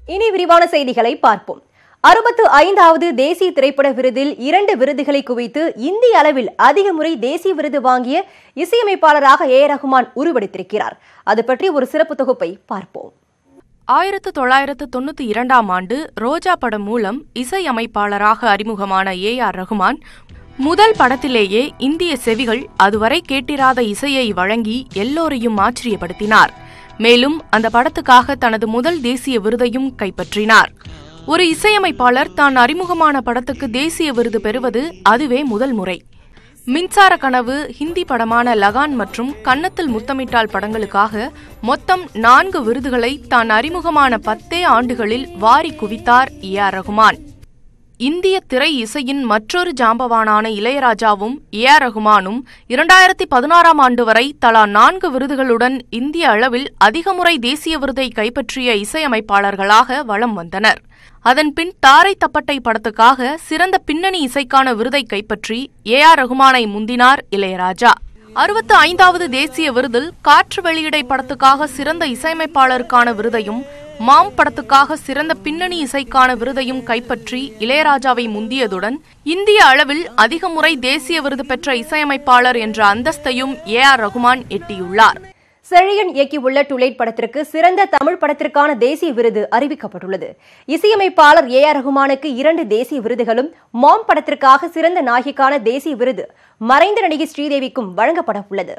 இனி விரிவான செய்திகளை பார்ப்போம் அறுபத்து ஐந்தாவது தேசிய திரைப்பட விருதில் இரண்டு விருதுகளை குவித்து இந்திய அளவில் அதிக முறை தேசிய விருது வாங்கிய இசையமைப்பாளராக ஏ ரகுமான் உருவெடுத்திருக்கிறார் அது பற்றி ஒரு சிறப்பு தொகுப்பை பார்ப்போம் ஆயிரத்து தொள்ளாயிரத்து தொண்ணூத்தி இரண்டாம் ஆண்டு ரோஜா படம் மூலம் இசையமைப்பாளராக அறிமுகமான ஏ ஆர் ரகுமான் முதல் படத்திலேயே இந்திய செவிகள் அதுவரை கேட்டிராத இசையை வழங்கி எல்லோரையும் ஆச்சரியப்படுத்தினார் மேலும் அந்த படத்துக்காக தனது முதல் தேசிய விருதையும் கைப்பற்றினார் ஒரு இசையமைப்பாளர் தான் அறிமுகமான படத்துக்கு தேசிய விருது பெறுவது அதுவே முதல் முறை மின்சார கனவு ஹிந்தி படமான லகான் மற்றும் கன்னத்தில் முத்தமிட்டால் படங்களுக்காக மொத்தம் நான்கு விருதுகளை தான் அறிமுகமான பத்தே ஆண்டுகளில் வாரி குவித்தார் ஏ ஆர் ரகுமான் இந்திய திரை இசையின் மற்றொரு ஜாம்பவானான இளையராஜாவும் ஏ ஆர் ரகுமானும் இரண்டாயிரத்தி பதினாறாம் ஆண்டு வரை தலா நான்கு விருதுகளுடன் இந்திய அளவில் அதிக முறை தேசிய விருதை கைப்பற்றிய இசையமைப்பாளர்களாக வலம் வந்தனர் அதன்பின் தாரை தப்பட்டை படத்துக்காக சிறந்த பின்னணி இசைக்கான விருதை கைப்பற்றி ஏ ஆர் ரகுமானை முந்தினார் இளையராஜா அறுபத்து ஐந்தாவது தேசிய விருதில் காற்று வெளியிடை படத்துக்காக சிறந்த இசையமைப்பாளருக்கான விருதையும் மாம் படத்துக்காக சிறந்த பின்னணி இசைக்கான விருதையும் கைப்பற்றி இளையராஜாவை முந்தியதுடன் இந்திய அளவில் அதிக முறை தேசிய விருது பெற்ற இசையமைப்பாளர் என்ற அந்தஸ்தையும் ஏ ஆர் ரகுமான் எட்டியுள்ளார் செழியன் இயக்கியுள்ள டுலைட் படத்திற்கு சிறந்த தமிழ் படத்திற்கான தேசிய விருது அறிவிக்கப்பட்டுள்ளது இசையமைப்பாளர் ஏ ஆர் ரகுமானுக்கு இரண்டு தேசிய விருதுகளும் மாம் படத்திற்காக சிறந்த நாயகிக்கான தேசிய விருது மறைந்த நடிகை ஸ்ரீதேவிக்கும் வழங்கப்பட உள்ளது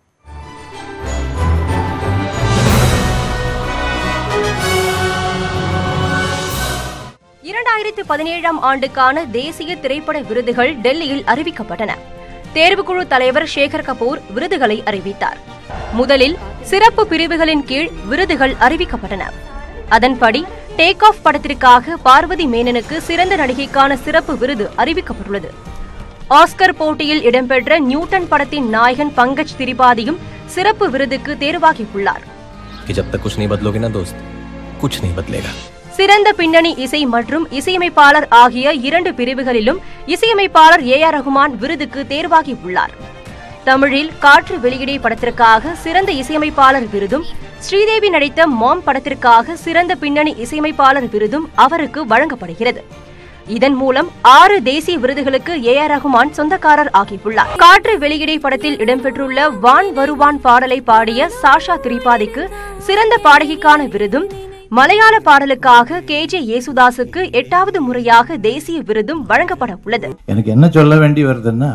இரண்டாயிரத்து பதினேழாம் ஆண்டுக்கான தேசிய திரைப்பட விருதுகள் டெல்லியில் அறிவிக்கப்பட்டன தேர்வுக்குழு தலைவர் சேகர் கபூர் விருதுகளை அறிவித்தார் முதலில் சிறப்பு பிரிவுகளின் கீழ் விருதுகள் அறிவிக்கப்பட்டன அதன்படி டேக் ஆஃப் படத்திற்காக பார்வதி மேனனுக்கு சிறந்த நடிகைக்கான சிறப்பு விருது அறிவிக்கப்பட்டுள்ளது ஆஸ்கர் போட்டியில் இடம்பெற்ற நியூட்டன் படத்தின் நாயகன் பங்கஜ் திரிபாதியும் சிறப்பு விருதுக்கு தேர்வாகியுள்ளார் कि जब तक कुछ नहीं बदलोगे ना दोस्त कुछ नहीं बदलेगा சிறந்த பின்னணி இசை மற்றும் இசையமைப்பாளர் ஆகிய இரண்டு பிரிவுகளிலும் இசையமைப்பாளர் ஏ ஆர் ரகுமான் விருதுக்கு தேர்வாகியுள்ளார் தமிழில் காற்று வெளியிடை படத்திற்காக சிறந்த இசையமைப்பாளர் விருதும் ஸ்ரீதேவி நடித்த மாம் படத்திற்காக சிறந்த பின்னணி இசையமைப்பாளர் விருதும் அவருக்கு வழங்கப்படுகிறது இதன் மூலம் ஆறு தேசிய விருதுகளுக்கு ஏ ஆர் ரகுமான் சொந்தக்காரர் ஆகியுள்ளார் காற்று வெளியிடை படத்தில் இடம்பெற்றுள்ள வான் வருவான் பாடலை பாடிய சாஷா திரிபாதிக்கு சிறந்த பாடகிக்கான விருதும் மலையாள பாடலுக்காக கே ஜே யேசுதாசுக்கு எட்டாவது முறையாக தேசிய விருதும் வழங்கப்பட உள்ளது எனக்கு என்ன சொல்ல வேண்டி வருதுன்னா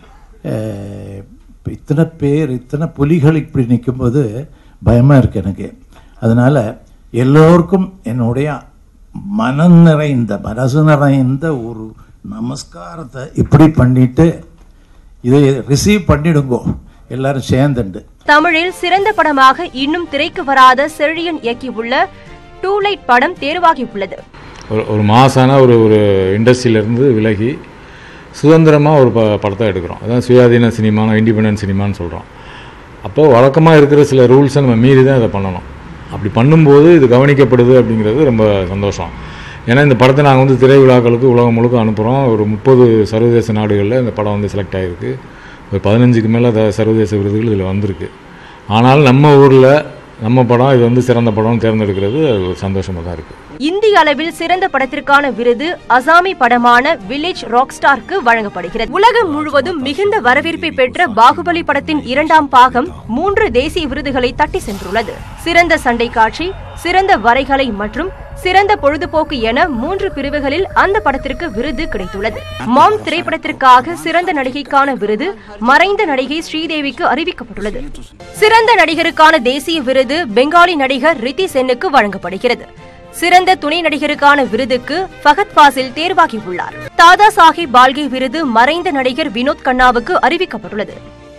அஹ், இப்ப இத்தனை பேர் இத்தனை புலிகள் இப்படி நிற்கும்போது பயமாக இருக்கு எனக்கு அதனால எல்லோருக்கும் என்னுடைய மனம் நிறைந்த மனசு நிறைந்த ஒரு நமஸ்காரத்தை இப்படி பண்ணிட்டு இதை ரிசீவ் பண்ணிடுங்கோ எல்லாரும் சேர்ந்துண்டு தமிழில் சிறந்த படமாக இன்னும் திரைக்கு வராத செழியன் இயக்கியுள்ள டூ லைட் படம் தேர்வாகியுள்ளது ஒரு ஒரு மாசான ஒரு ஒரு இண்டஸ்ட்ரியிலேருந்து விலகி சுதந்திரமாக ஒரு ப படத்தை எடுக்கிறோம் அதான் சுயாதீன சினிமானோ இண்டிபெண்டன்ட் சினிமான்னு சொல்கிறோம் அப்போ வழக்கமாக இருக்கிற சில ரூல்ஸை நம்ம மீறி தான் இதை பண்ணணும் அப்படி பண்ணும்போது இது கவனிக்கப்படுது அப்படிங்கிறது ரொம்ப சந்தோஷம் ஏன்னா இந்த படத்தை நாங்கள் வந்து திரை விழாக்களுக்கு உலகம் முழுக்க அனுப்புகிறோம் ஒரு முப்பது சர்வதேச நாடுகளில் இந்த படம் வந்து செலக்ட் ஆகிருக்கு ஒரு பதினஞ்சுக்கு மேலே சர்வதேச விருதுகள் இதில் வந்திருக்கு ஆனால் நம்ம ஊரில் நம்ம படம் இது வந்து சிறந்த படம்னு தேர்ந்தெடுக்கிறது அது ஒரு சந்தோஷமாக தான் இருக்குது இந்திய அளவில் சிறந்த படத்திற்கான விருது அசாமி படமான வில்லேஜ் ராக்ஸ்டாருக்கு வழங்கப்படுகிறது உலகம் முழுவதும் மிகுந்த வரவேற்பை பெற்ற பாகுபலி படத்தின் இரண்டாம் பாகம் மூன்று தேசிய விருதுகளை தட்டி சென்றுள்ளது சிறந்த சண்டை காட்சி சிறந்த வரைகலை மற்றும் சிறந்த பொழுதுபோக்கு என மூன்று பிரிவுகளில் அந்த படத்திற்கு விருது கிடைத்துள்ளது மாம் திரைப்படத்திற்காக சிறந்த நடிகைக்கான விருது மறைந்த நடிகை ஸ்ரீதேவிக்கு அறிவிக்கப்பட்டுள்ளது சிறந்த நடிகருக்கான தேசிய விருது பெங்காலி நடிகர் ரித்தி சென்னுக்கு வழங்கப்படுகிறது சிறந்த துணை நடிகருக்கான விருதுக்கு ஃபகத் பாசில் தேர்வாகியுள்ளார் தாதா சாஹிப் பால்கே விருது மறைந்த நடிகர் வினோத் கண்ணாவுக்கு அறிவிக்கப்பட்டுள்ளது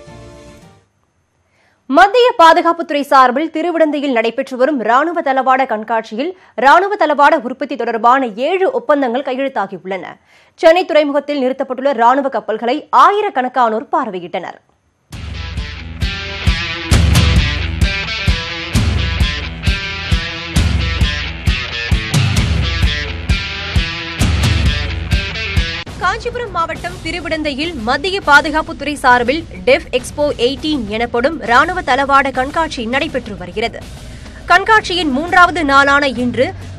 மத்திய பாதுகாப்புத்துறை சார்பில் திருவிடந்தையில் நடைபெற்று வரும் ராணுவ தளவாட கண்காட்சியில் ராணுவ தளவாட உற்பத்தி தொடர்பான ஏழு ஒப்பந்தங்கள் கையெழுத்தாகியுள்ளன சென்னை துறைமுகத்தில் நிறுத்தப்பட்டுள்ள ராணுவ கப்பல்களை ஆயிரக்கணக்கானோர் பார்வையிட்டனர் காஞ்சிபுரம் மாவட்டம் திருவிடந்தையில் மத்திய பாதுகாப்புத்துறை சார்பில் டெஃப் எக்ஸ்போ 18 எனப்படும் ராணுவ தளவாட கண்காட்சி நடைபெற்று வருகிறது கண்காட்சியின் மூன்றாவது நாளான இன்று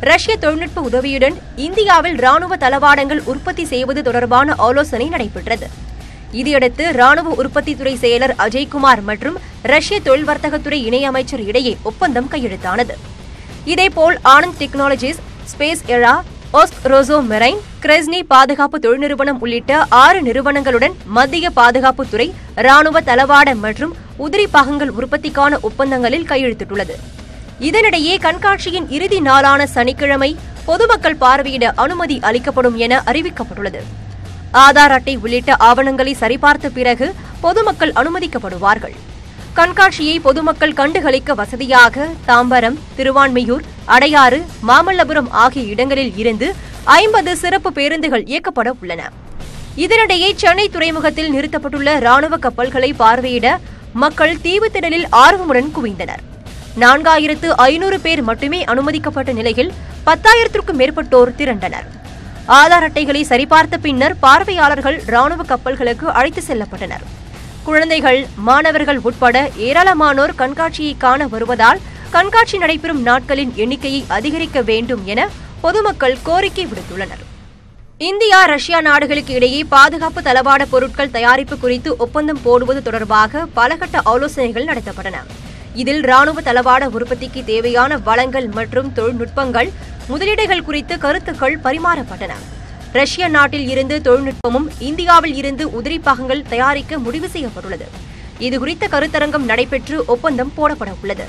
ரஷ்ய தொழில்நுட்ப உதவியுடன் இந்தியாவில் ராணுவ தளவாடங்கள் உற்பத்தி செய்வது தொடர்பான ஆலோசனை நடைபெற்றது இதையடுத்து ராணுவ உற்பத்தித்துறை செயலர் அஜய்குமார் மற்றும் ரஷ்ய தொழில் வர்த்தகத்துறை இணையமைச்சர் இடையே ஒப்பந்தம் கையெழுத்தானது இதேபோல் ஆனந்த் டெக்னாலஜிஸ் ஸ்பேஸ் எரா ஒஸ்க் ரோசோ மெரைன் கிரெஸ்னி பாதுகாப்பு தொழில் நிறுவனம் உள்ளிட்ட ஆறு நிறுவனங்களுடன் மத்திய பாதுகாப்புத்துறை ராணுவ தளவாட மற்றும் உதிரி பாகங்கள் உற்பத்திக்கான ஒப்பந்தங்களில் கையெழுத்திட்டுள்ளது இதனிடையே கண்காட்சியின் இறுதி நாளான சனிக்கிழமை பொதுமக்கள் பார்வையிட அனுமதி அளிக்கப்படும் என அறிவிக்கப்பட்டுள்ளது ஆதார் அட்டை உள்ளிட்ட ஆவணங்களை சரிபார்த்த பிறகு பொதுமக்கள் அனுமதிக்கப்படுவார்கள் கண்காட்சியை பொதுமக்கள் கண்டுகளிக்க வசதியாக தாம்பரம் திருவான்மையூர் அடையாறு மாமல்லபுரம் ஆகிய இடங்களில் இருந்து ஐம்பது சிறப்பு பேருந்துகள் இயக்கப்பட உள்ளன இதனிடையே சென்னை துறைமுகத்தில் நிறுத்தப்பட்டுள்ள ராணுவ கப்பல்களை பார்வையிட மக்கள் தீவுத்திடலில் ஆர்வமுடன் குவிந்தனர் நான்காயிரத்து ஐநூறு பேர் மட்டுமே அனுமதிக்கப்பட்ட நிலையில் பத்தாயிரத்திற்கும் மேற்பட்டோர் திரண்டனர் ஆதார் அட்டைகளை சரிபார்த்த பின்னர் பார்வையாளர்கள் ராணுவ கப்பல்களுக்கு அழைத்து செல்லப்பட்டனர் குழந்தைகள் மாணவர்கள் உட்பட ஏராளமானோர் கண்காட்சியை காண வருவதால் கண்காட்சி நடைபெறும் நாட்களின் எண்ணிக்கையை அதிகரிக்க வேண்டும் என பொதுமக்கள் கோரிக்கை விடுத்துள்ளனர் இந்தியா ரஷ்யா நாடுகளுக்கு இடையே பாதுகாப்பு தளவாட பொருட்கள் தயாரிப்பு குறித்து ஒப்பந்தம் போடுவது தொடர்பாக பலகட்ட ஆலோசனைகள் நடத்தப்பட்டன இதில் ராணுவ தளவாட உற்பத்திக்கு தேவையான வளங்கள் மற்றும் தொழில்நுட்பங்கள் முதலீடுகள் குறித்து கருத்துக்கள் பரிமாறப்பட்டன ரஷ்ய நாட்டில் இருந்து தொழில்நுட்பமும் இந்தியாவில் இருந்து உதிரி பாகங்கள் தயாரிக்க முடிவு செய்யப்பட்டுள்ளது இதுகுறித்த கருத்தரங்கம் நடைபெற்று ஒப்பந்தம் போடப்பட உள்ளது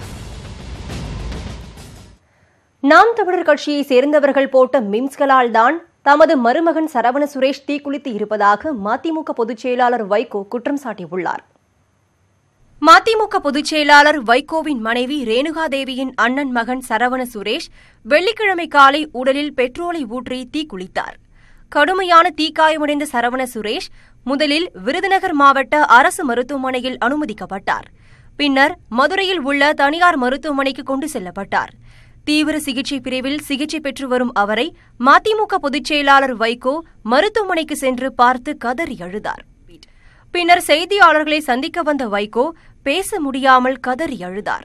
நாம் தமிழர் கட்சியை சேர்ந்தவர்கள் போட்ட மிம்ஸ்களால் தான் தமது மருமகன் சரவண சுரேஷ் தீக்குளித்து இருப்பதாக மதிமுக பொதுச் செயலாளர் வைகோ குற்றம் சாட்டியுள்ளார் மதிமுக பொதுச் செயலாளர் வைகோவின் மனைவி ரேணுகாதேவியின் அண்ணன் மகன் சரவண சுரேஷ் வெள்ளிக்கிழமை காலை உடலில் பெட்ரோலை ஊற்றி தீக்குளித்தார் கடுமையான தீக்காயமடைந்த சரவண சுரேஷ் முதலில் விருதுநகர் மாவட்ட அரசு மருத்துவமனையில் அனுமதிக்கப்பட்டார் பின்னர் மதுரையில் உள்ள தனியார் மருத்துவமனைக்கு கொண்டு செல்லப்பட்டார் தீவிர சிகிச்சை பிரிவில் சிகிச்சை பெற்று வரும் அவரை மதிமுக பொதுச் செயலாளர் வைகோ மருத்துவமனைக்கு சென்று பார்த்து கதறி அழுதார் பின்னர் செய்தியாளர்களை சந்திக்க வந்த வைகோ பேச முடியாமல் கதறி அழுதார்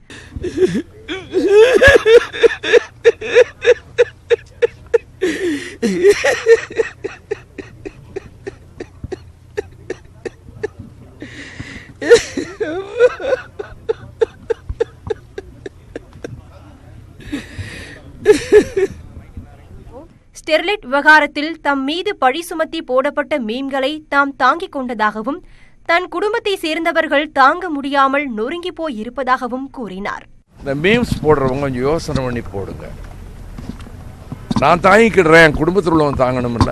ஸ்டெர்லைட் விவகாரத்தில் தம் மீது பழி சுமத்தி போடப்பட்ட மீன்களை தாம் தாங்கிக் கொண்டதாகவும் தன் குடும்பத்தை சேர்ந்தவர்கள் தாங்க முடியாமல் நொறுங்கி போய் இருப்பதாகவும் கூறினார் இந்த மீம்ஸ் போடுறவங்க கொஞ்சம் யோசனை பண்ணி போடுங்க நான் தாங்கிக்கிடுறேன் என் குடும்பத்தில் உள்ளவங்க தாங்கணுமில்ல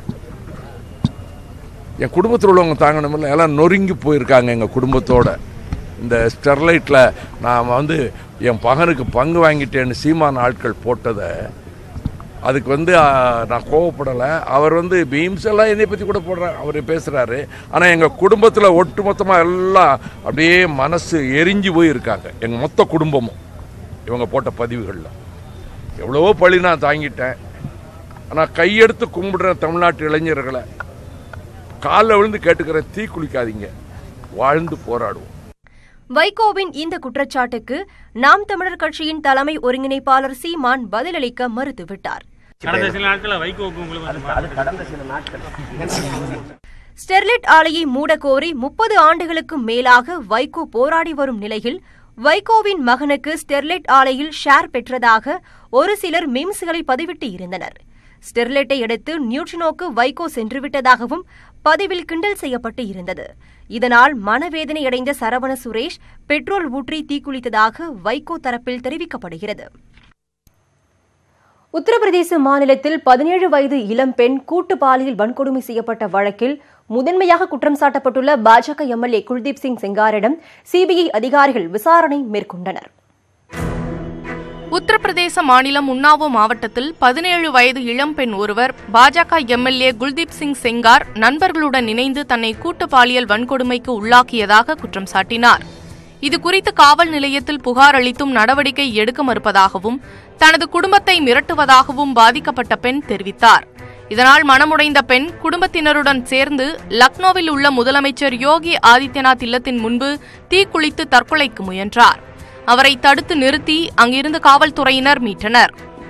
என் குடும்பத்தில் உள்ளவங்க தாங்கணுமில்ல எல்லாம் நொறுங்கி போயிருக்காங்க எங்கள் குடும்பத்தோட இந்த ஸ்டெர்லைட்டில் நான் வந்து என் பகனுக்கு பங்கு வாங்கிட்டேன்னு சீமான ஆட்கள் போட்டதை அதுக்கு வந்து ஆ, நான் கோவப்படலை அவர் வந்து பீம்ஸ் எல்லாம் என்னை பற்றி கூட போடுறார் அவர் பேசுகிறாரு ஆனால் எங்கள் குடும்பத்தில் ஒட்டுமொத்தமாக எல்லாம் அப்படியே மனசு எரிஞ்சு போய் இருக்காங்க எங்கள் மொத்த குடும்பமும் இவங்க போட்ட பதிவுகளில் எவ்வளவோ பழி நான் தாங்கிட்டேன் ஆனால் கையெடுத்து கும்பிடுறேன் தமிழ்நாட்டு இளைஞர்களை காலில் விழுந்து கேட்டுக்கிறேன் தீ குளிக்காதீங்க வாழ்ந்து போராடுவோம் வைகோவின் இந்த குற்றச்சாட்டுக்கு நாம் தமிழர் கட்சியின் தலைமை ஒருங்கிணைப்பாளர் சீமான் பதிலளிக்க மறுத்துவிட்டார் கடந்த சில நாட்கள வைகோவுக்கு உங்களுக்கு வந்து மாற்றம் ஸ்டெர்லைட் ஆலையை மூடக்கோரி முப்பது ஆண்டுகளுக்கு மேலாக வைகோ போராடி வரும் நிலையில் வைகோவின் மகனுக்கு ஸ்டெர்லைட் ஆலையில் ஷேர் பெற்றதாக ஒரு சிலர் மீம்ஸ்களை பதிவிட்டு இருந்தனர் ஸ்டெர்லைட்டை அடுத்து நியூட்ரினோக்கு வைகோ சென்றுவிட்டதாகவும் பதிவில் கிண்டல் செய்யப்பட்டு இருந்தது இதனால் மனவேதனையடைந்த சரவண சுரேஷ் பெட்ரோல் ஊற்றி தீக்குளித்ததாக வைகோ தரப்பில் தெரிவிக்கப்படுகிறது உத்தரப்பிரதேச மாநிலத்தில் பதினேழு வயது இளம்பெண் கூட்டு பாலியல் வன்கொடுமை செய்யப்பட்ட வழக்கில் முதன்மையாக குற்றம் சாட்டப்பட்டுள்ள பாஜக எம்எல்ஏ குல்தீப் சிங் செங்காரிடம் சிபிஐ அதிகாரிகள் விசாரணை மேற்கொண்டனர் உத்தரப்பிரதேச மாநிலம் உன்னாவோ மாவட்டத்தில் பதினேழு வயது இளம்பெண் ஒருவர் பாஜக எம்எல்ஏ குல்தீப் சிங் செங்கார் நண்பர்களுடன் இணைந்து தன்னை கூட்டு பாலியல் வன்கொடுமைக்கு உள்ளாக்கியதாக குற்றம் சாட்டினார் இதுகுறித்து காவல் நிலையத்தில் புகார் அளித்தும் நடவடிக்கை எடுக்க மறுப்பதாகவும் தனது குடும்பத்தை மிரட்டுவதாகவும் பாதிக்கப்பட்ட பெண் தெரிவித்தார் இதனால் மனமுடைந்த பெண் குடும்பத்தினருடன் சேர்ந்து லக்னோவில் உள்ள முதலமைச்சர் யோகி ஆதித்யநாத் இல்லத்தின் முன்பு தீக்குளித்து தற்கொலைக்கு முயன்றார் அவரை தடுத்து நிறுத்தி அங்கிருந்து காவல்துறையினர் மீட்டனர்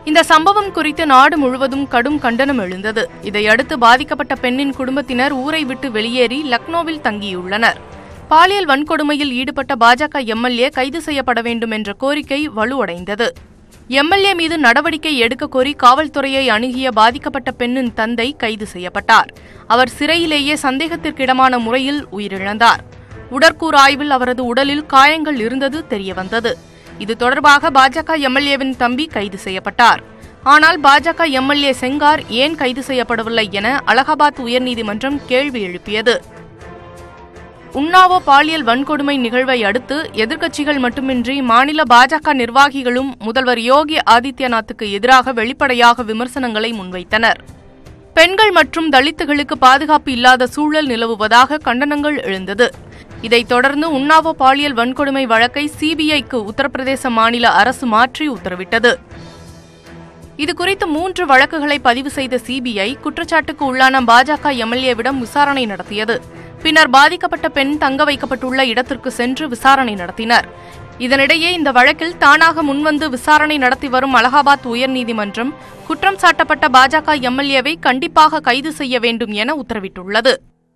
இந்த சம்பவம் குறித்து நாடு முழுவதும் கடும் கண்டனம் எழுந்தது இதையடுத்து பாதிக்கப்பட்ட பெண்ணின் குடும்பத்தினர் ஊரை விட்டு வெளியேறி லக்னோவில் தங்கியுள்ளனர் பாலியல் வன்கொடுமையில் ஈடுபட்ட பாஜக எம்எல்ஏ கைது செய்யப்பட வேண்டும் என்ற கோரிக்கை வலுவடைந்தது எம்எல்ஏ மீது நடவடிக்கை எடுக்க கோரி காவல்துறையை அணுகிய பாதிக்கப்பட்ட பெண்ணின் தந்தை கைது செய்யப்பட்டார் அவர் சிறையிலேயே சந்தேகத்திற்கிடமான முறையில் உயிரிழந்தார் உடற்கூறு ஆய்வில் அவரது உடலில் காயங்கள் இருந்தது தெரியவந்தது இது தொடர்பாக பாஜக எம்எல்ஏவின் தம்பி கைது செய்யப்பட்டார் ஆனால் பாஜக எம்எல்ஏ செங்கார் ஏன் கைது செய்யப்படவில்லை என அலகாபாத் உயர்நீதிமன்றம் கேள்வி எழுப்பியது உன்னாவோ பாலியல் வன்கொடுமை நிகழ்வை அடுத்து எதிர்க்கட்சிகள் மட்டுமின்றி மாநில பாஜக நிர்வாகிகளும் முதல்வர் யோகி ஆதித்யநாத்துக்கு எதிராக வெளிப்படையாக விமர்சனங்களை முன்வைத்தனர் பெண்கள் மற்றும் தலித்துகளுக்கு பாதுகாப்பு இல்லாத சூழல் நிலவுவதாக கண்டனங்கள் எழுந்தது இதைத் தொடர்ந்து உன்னாவோ பாலியல் வன்கொடுமை வழக்கை சிபிஐக்கு உத்தரப்பிரதேச மாநில அரசு மாற்றி உத்தரவிட்டது இதுகுறித்து மூன்று வழக்குகளை பதிவு செய்த சிபிஐ குற்றச்சாட்டுக்கு உள்ளான பாஜக எம்எல்ஏவிடம் விசாரணை நடத்தியது பின்னர் பாதிக்கப்பட்ட பெண் தங்க வைக்கப்பட்டுள்ள இடத்திற்கு சென்று விசாரணை நடத்தினர் இதனிடையே இந்த வழக்கில் தானாக முன்வந்து விசாரணை நடத்தி வரும் அலகாபாத் உயர்நீதிமன்றம் குற்றம் சாட்டப்பட்ட பாஜக எம்எல்ஏவை கண்டிப்பாக கைது செய்ய வேண்டும் என உத்தரவிட்டுள்ளது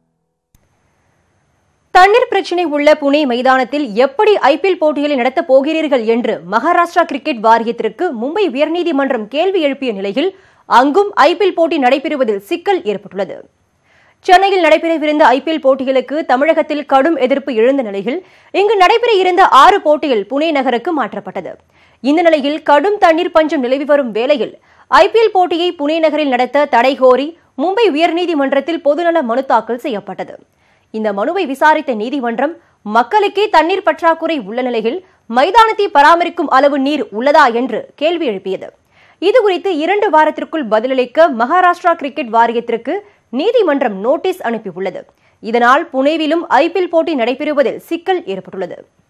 தண்ணீர் பிரச்சினை உள்ள புனே மைதானத்தில் எப்படி ஐபிஎல் போட்டிகளை நடத்தப் போகிறீர்கள் என்று மகாராஷ்டிரா கிரிக்கெட் வாரியத்திற்கு மும்பை உயர்நீதிமன்றம் கேள்வி எழுப்பிய நிலையில் அங்கும் ஐபிஎல் போட்டி நடைபெறுவதில் சிக்கல் ஏற்பட்டுள்ளது சென்னையில் நடைபெறவிருந்த ஐபிஎல் போட்டிகளுக்கு தமிழகத்தில் கடும் எதிர்ப்பு எழுந்த நிலையில் இங்கு நடைபெற இருந்த ஆறு போட்டிகள் புனே நகருக்கு மாற்றப்பட்டது இந்த நிலையில் கடும் தண்ணீர் பஞ்சம் நிலவி வரும் வேளையில் ஐபிஎல் போட்டியை புனே நகரில் நடத்த தடை கோரி மும்பை உயர்நீதிமன்றத்தில் பொதுநல மனு தாக்கல் செய்யப்பட்டது இந்த மனுவை விசாரித்த நீதிமன்றம் மக்களுக்கே தண்ணீர் பற்றாக்குறை உள்ள நிலையில் மைதானத்தை பராமரிக்கும் அளவு நீர் உள்ளதா என்று கேள்வி எழுப்பியது இதுகுறித்து இரண்டு வாரத்திற்குள் பதிலளிக்க மகாராஷ்டிரா கிரிக்கெட் வாரியத்திற்கு நீதிமன்றம் நோட்டீஸ் அனுப்பியுள்ளது இதனால் புனேவிலும் ஐபிஎல் போட்டி நடைபெறுவதில் சிக்கல் ஏற்பட்டுள்ளது